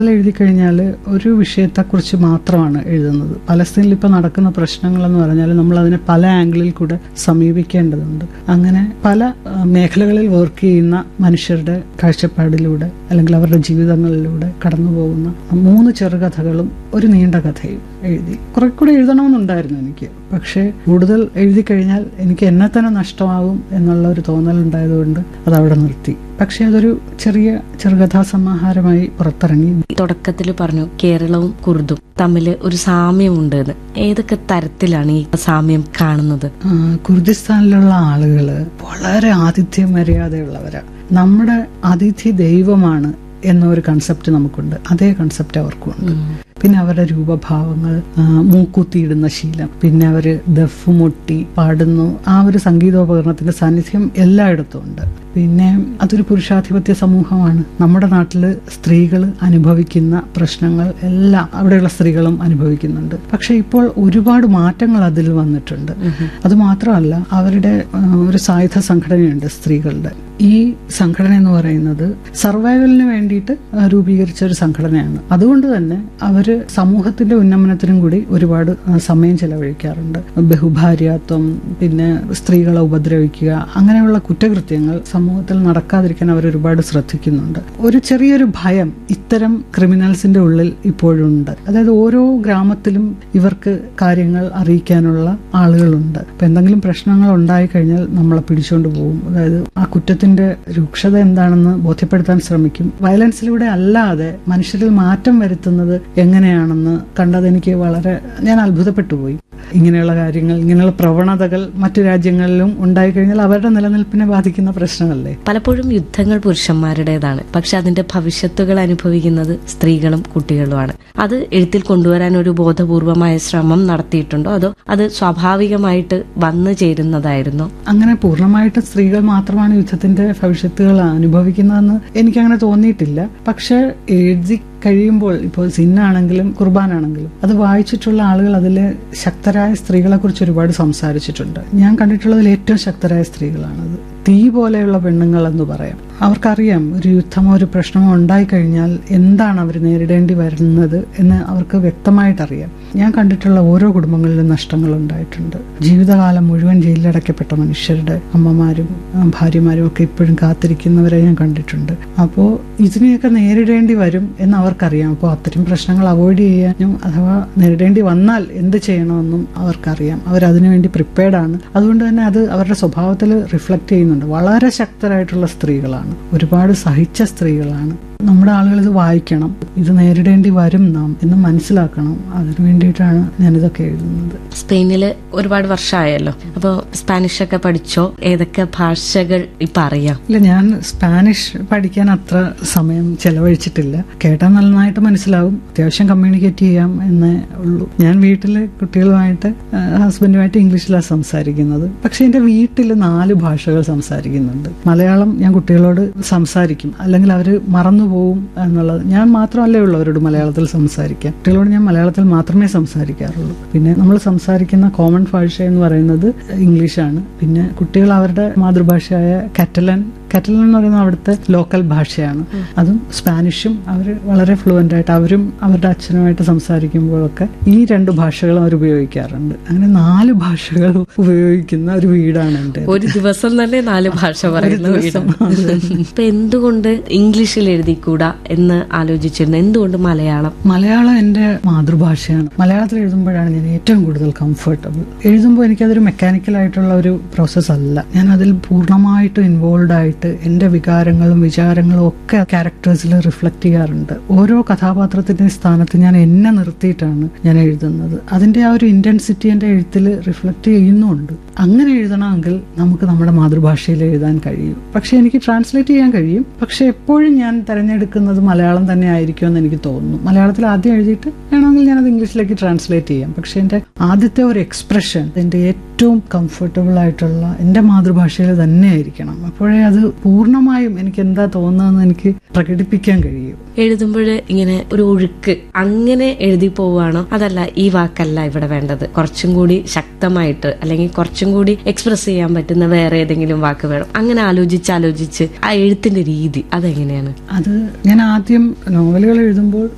എഴുതി കഴിഞ്ഞാൽ ഒരു വിഷയത്തെക്കുറിച്ച് മാത്രമാണ് എഴുതുന്നത് പലസ്തീനിൽ ഇപ്പോൾ നടക്കുന്ന പ്രശ്നങ്ങൾ എന്ന് പറഞ്ഞാൽ നമ്മൾ അതിനെ പല ആംഗിളിൽ കൂടെ സമീപിക്കേണ്ടതുണ്ട് അങ്ങനെ പല ആ, മേഖലകളിൽ വർക്ക് ചെയ്യുന്ന മനുഷ്യരുടെ കാഴ്ചപ്പാടിലൂടെ അല്ലെങ്കിൽ അവരുടെ ജീവിതങ്ങളിലൂടെ കടന്നു പോകുന്ന മൂന്ന് ചെറുകഥകളും ഒരു നീണ്ട കഥയും എഴുതി കുറെ കൂടെ എഴുതണമെന്നുണ്ടായിരുന്നു എനിക്ക് പക്ഷേ കൂടുതൽ എഴുതി കഴിഞ്ഞാൽ എനിക്ക് എന്നെ തന്നെ നഷ്ടമാകും എന്നുള്ള ഒരു തോന്നലുണ്ടായതുകൊണ്ട് അത് അവിടെ നിർത്തി പക്ഷേ അതൊരു ചെറിയ ചെറുകഥാ സമാഹാരമായി പുറത്തിറങ്ങി തുടക്കത്തിൽ പറഞ്ഞു കേരളവും കുർദും തമ്മിൽ ഒരു സാമ്യമുണ്ട് എന്ന് ഏതൊക്കെ തരത്തിലാണ് ഈ സാമ്യം കാണുന്നത് ആ, കുർദിസ്ഥാനിലുള്ള ആളുകൾ വളരെ ആതിഥ്യ മര്യാദയുള്ളവരാ നമ്മുടെ അതിഥി ദൈവമാണ് എന്ന ഒരു കൺസെപ്റ്റ് നമുക്കുണ്ട് അതേ കൺസെപ്റ്റ് അവർക്കുണ്ട് പിന്നെ അവരുടെ രൂപഭാവങ്ങൾ ആ, മൂക്കുത്തിയിടുന്ന ശീലം പിന്നെ അവര് ദഫ് മുട്ടി പാടുന്നു ആ ഒരു സംഗീതോപകരണത്തിന്റെ സാന്നിധ്യം എല്ലായിടത്തും ഉണ്ട് പിന്നെ അതൊരു പുരുഷാധിപത്യ സമൂഹമാണ് നമ്മുടെ നാട്ടില് സ്ത്രീകൾ അനുഭവിക്കുന്ന പ്രശ്നങ്ങൾ എല്ലാം അവിടെയുള്ള സ്ത്രീകളും അനുഭവിക്കുന്നുണ്ട് പക്ഷെ ഇപ്പോൾ ഒരുപാട് മാറ്റങ്ങൾ അതിൽ വന്നിട്ടുണ്ട് അത് മാത്രമല്ല അവരുടെ ആ, ഒരു സായുധ സംഘടനയുണ്ട് സ്ത്രീകളുടെ ഈ സംഘടന എന്ന് പറയുന്നത് സർവൈവലിന് വേണ്ടിയിട്ട് ആ, രൂപീകരിച്ച ഒരു സംഘടനയാണ് അതുകൊണ്ട് തന്നെ അവര് സമൂഹത്തിന്റെ ഉന്നമനത്തിനും കൂടി ഒരുപാട് ആ, സമയം ചെലവഴിക്കാറുണ്ട് ബഹുഭാര്യാത്വം പിന്നെ സ്ത്രീകളെ ഉപദ്രവിക്കുക അങ്ങനെയുള്ള കുറ്റകൃത്യങ്ങൾ സമൂഹത്തിൽ നടക്കാതിരിക്കാൻ അവർ ഒരുപാട് ശ്രദ്ധിക്കുന്നുണ്ട് ഒരു ചെറിയൊരു ഭയം ഇത്തരം ക്രിമിനൽസിന്റെ ഉള്ളിൽ ഇപ്പോഴുണ്ട് അതായത് ഓരോ ഗ്രാമത്തിലും ഇവർക്ക് കാര്യങ്ങൾ അറിയിക്കാനുള്ള ആളുകളുണ്ട് അപ്പൊ എന്തെങ്കിലും പ്രശ്നങ്ങൾ ഉണ്ടായി കഴിഞ്ഞാൽ നമ്മളെ പിടിച്ചുകൊണ്ട് പോകും അതായത് ആ കുറ്റത്തിന്റെ രൂക്ഷത എന്താണെന്ന് ബോധ്യപ്പെടുത്താൻ ശ്രമിക്കും വയലൻസിലൂടെ അല്ലാതെ മനുഷ്യരിൽ മാറ്റം വരുത്തുന്നത് എങ്ങനെയാണെന്ന് കണ്ടത് എനിക്ക് വളരെ ഞാൻ അത്ഭുതപ്പെട്ടു പോയി ഇങ്ങനെയുള്ള കാര്യങ്ങൾ ഇങ്ങനെയുള്ള പ്രവണതകൾ മറ്റു രാജ്യങ്ങളിലും ഉണ്ടായിക്കഴിഞ്ഞാൽ അവരുടെ നിലനിൽപ്പിനെ ബാധിക്കുന്ന പ്രശ്നമല്ലേ പലപ്പോഴും യുദ്ധങ്ങൾ പുരുഷന്മാരുടേതാണ് പക്ഷെ അതിന്റെ ഭവിഷ്യത്തുകൾ അനുഭവിക്കുന്നത് സ്ത്രീകളും കുട്ടികളുമാണ് അത് എഴുത്തിൽ കൊണ്ടുവരാൻ ഒരു ബോധപൂർവമായ ശ്രമം നടത്തിയിട്ടുണ്ടോ അതോ അത് സ്വാഭാവികമായിട്ട് വന്നു ചേരുന്നതായിരുന്നോ അങ്ങനെ പൂർണ്ണമായിട്ട് സ്ത്രീകൾ മാത്രമാണ് യുദ്ധത്തിന്റെ ഭവിഷ്യത്തുകൾ അനുഭവിക്കുന്നതെന്ന് എനിക്കങ്ങനെ തോന്നിയിട്ടില്ല പക്ഷെ എഴുതി കഴിയുമ്പോൾ ഇപ്പോൾ സിന്നാണെങ്കിലും കുർബാനാണെങ്കിലും അത് വായിച്ചിട്ടുള്ള ആളുകൾ അതിൽ ശക്തരായ സ്ത്രീകളെ കുറിച്ച് ഒരുപാട് സംസാരിച്ചിട്ടുണ്ട് ഞാൻ കണ്ടിട്ടുള്ളതിൽ ഏറ്റവും ശക്തരായ സ്ത്രീകളാണത് തീ പോലെയുള്ള പെണ്ണുങ്ങൾ എന്ന് പറയാം അവർക്കറിയാം ഒരു യുദ്ധമോ ഒരു പ്രശ്നമോ ഉണ്ടായിക്കഴിഞ്ഞാൽ എന്താണ് അവർ നേരിടേണ്ടി വരുന്നത് എന്ന് അവർക്ക് വ്യക്തമായിട്ടറിയാം ഞാൻ കണ്ടിട്ടുള്ള ഓരോ കുടുംബങ്ങളിലും നഷ്ടങ്ങൾ ഉണ്ടായിട്ടുണ്ട് ജീവിതകാലം മുഴുവൻ ജയിലിലടയ്ക്കപ്പെട്ട മനുഷ്യരുടെ അമ്മമാരും ആ, ഭാര്യമാരും ഒക്കെ ഇപ്പോഴും കാത്തിരിക്കുന്നവരെ ഞാൻ കണ്ടിട്ടുണ്ട് അപ്പോൾ ഇതിനെയൊക്കെ നേരിടേണ്ടി വരും എന്ന് അവർക്കറിയാം അപ്പോൾ അത്തരം പ്രശ്നങ്ങൾ അവോയ്ഡ് ചെയ്യാനും അഥവാ നേരിടേണ്ടി വന്നാൽ എന്ത് ചെയ്യണമെന്നും അവർക്കറിയാം അവരതിനുവേണ്ടി പ്രിപ്പയർഡ് ആണ് അതുകൊണ്ട് തന്നെ അത് അവരുടെ സ്വഭാവത്തിൽ റിഫ്ലക്റ്റ് ചെയ്യുന്നുണ്ട് വളരെ ശക്തരായിട്ടുള്ള സ്ത്രീകളാണ് ഒരുപാട് സഹിച്ച സ്ത്രീകളാണ് നമ്മുടെ ആളുകൾ ഇത് വായിക്കണം ഇത് നേരിടേണ്ടി വരും നാം എന്ന് മനസ്സിലാക്കണം അതിനു വേണ്ടിയിട്ടാണ് ഞാനിതൊക്കെ എഴുതുന്നത് സ്പെയിനില് ഒരുപാട് വർഷമായല്ലോ അപ്പോൾ സ്പാനിഷ് ഒക്കെ പഠിച്ചോ ഏതൊക്കെ ഭാഷകൾ ഇപ്പൊ അറിയാം ഇല്ല ഞാൻ സ്പാനിഷ് പഠിക്കാൻ അത്ര സമയം ചെലവഴിച്ചിട്ടില്ല കേട്ടാൽ നന്നായിട്ട് മനസ്സിലാവും അത്യാവശ്യം കമ്മ്യൂണിക്കേറ്റ് ചെയ്യാം എന്നേ ഉള്ളൂ ഞാൻ വീട്ടില് കുട്ടികളുമായിട്ട് ആ, ഹസ്ബൻഡുമായിട്ട് ഇംഗ്ലീഷിലാണ് സംസാരിക്കുന്നത് പക്ഷെ എന്റെ വീട്ടിൽ നാല് ഭാഷകൾ സംസാരിക്കുന്നുണ്ട് മലയാളം ഞാൻ കുട്ടികളോട് സംസാരിക്കും അല്ലെങ്കിൽ അവർ മറന്നുപോകും എന്നുള്ളത് ഞാൻ മാത്രമല്ലേ ഉള്ളൂ അവരോട് മലയാളത്തിൽ സംസാരിക്കാൻ കുട്ടികളോട് ഞാൻ മലയാളത്തിൽ മാത്രമേ സംസാരിക്കാറുള്ളൂ പിന്നെ നമ്മൾ സംസാരിക്കുന്ന കോമൺ ഭാഷ എന്ന് പറയുന്നത് ഇംഗ്ലീഷാണ് പിന്നെ കുട്ടികൾ അവരുടെ മാതൃഭാഷയായ കാറ്റലൻ കാറ്റലൻ എന്ന് പറയുന്നത് അവിടുത്തെ ലോക്കൽ ഭാഷയാണ് അതും സ്പാനിഷും അവർ വളരെ ഫ്ലുവൻ്റ് ആയിട്ട് അവരും അവരുടെ അച്ഛനുമായിട്ട് സംസാരിക്കുമ്പോഴൊക്കെ ഈ രണ്ട് ഭാഷകളും അവർ ഉപയോഗിക്കാറുണ്ട് അങ്ങനെ നാല് ഭാഷകൾ ഉപയോഗിക്കുന്ന ഒരു വീടാണ് എൻ്റെ ഒരു ദിവസം തന്നെ നാല് ഭാഷ പറയുന്ന വീടാണ് ഇപ്പൊ എന്തുകൊണ്ട് ഇംഗ്ലീഷിൽ എഴുതിക്കൂടാ എന്ന് ആലോചിച്ചിരുന്നു എന്തുകൊണ്ട് മലയാളം മലയാളം എൻ്റെ മാതൃഭാഷയാണ് മലയാളത്തിൽ എഴുതുമ്പോഴാണ് ഞാൻ ഏറ്റവും കൂടുതൽ കംഫർട്ടബിൾ എഴുതുമ്പോൾ എനിക്കതൊരു മെക്കാനിക്കൽ ആയിട്ടുള്ള ഒരു പ്രോസസ്സ് അല്ല ഞാൻ അതിൽ പൂർണ്ണമായിട്ടും ഇൻവോൾവ് ആയിട്ട് എൻ്റെ വികാരങ്ങളും വിചാരങ്ങളും ഒക്കെ ക്യാരക്ടേഴ്സിൽ റിഫ്ലക്ട് ചെയ്യാറുണ്ട് ഓരോ കഥാപാത്രത്തിന്റെ സ്ഥാനത്ത് ഞാൻ എന്നെ നിർത്തിയിട്ടാണ് ഞാൻ എഴുതുന്നത് അതിന്റെ ആ ഒരു ഇന്റൻസിറ്റി എൻ്റെ എഴുത്തിൽ റിഫ്ലക്ട് ചെയ്യുന്നുമുണ്ട് അങ്ങനെ എഴുതണമെങ്കിൽ നമുക്ക് നമ്മുടെ മാതൃഭാഷയിൽ എഴുതാൻ കഴിയും പക്ഷെ എനിക്ക് ട്രാൻസ്ലേറ്റ് ചെയ്യാൻ കഴിയും പക്ഷെ എപ്പോഴും ഞാൻ തിരഞ്ഞെടുക്കുന്നത് മലയാളം തന്നെ ആയിരിക്കുമെന്ന് എനിക്ക് തോന്നുന്നു മലയാളത്തിൽ ആദ്യം എഴുതിയിട്ട് വേണമെങ്കിൽ ഞാനത് ഇംഗ്ലീഷിലേക്ക് ട്രാൻസ്ലേറ്റ് ചെയ്യാം പക്ഷെ എൻ്റെ ആദ്യത്തെ ഒരു എക്സ്പ്രഷൻ എൻ്റെ ഏറ്റവും കംഫർട്ടബിൾ ആയിട്ടുള്ള എൻ്റെ മാതൃഭാഷയിൽ തന്നെ ആയിരിക്കണം അപ്പോഴേ അത് പൂർണ്ണമായും എനിക്ക് എന്താ തോന്നുന്നതെന്ന് എനിക്ക് പ്രകടിപ്പിക്കാൻ കഴിയും എഴുതുമ്പോൾ ഇങ്ങനെ ഒരു ഒഴുക്ക് അങ്ങനെ എഴുതി പോവുകയാണോ അതല്ല ഈ വാക്കല്ല ഇവിടെ വേണ്ടത് കുറച്ചും കൂടി ശക്തമായിട്ട് അല്ലെങ്കിൽ കുറച്ചും കൂടി എക്സ്പ്രസ് ചെയ്യാൻ പറ്റുന്ന വേറെ ഏതെങ്കിലും വാക്ക് വേണം അങ്ങനെ ആലോചിച്ച് ആലോചിച്ച് ആ എഴുത്തിന്റെ രീതി അതെങ്ങനെയാണ് അത് ഞാൻ ആദ്യം നോവലുകൾ എഴുതുമ്പോൾ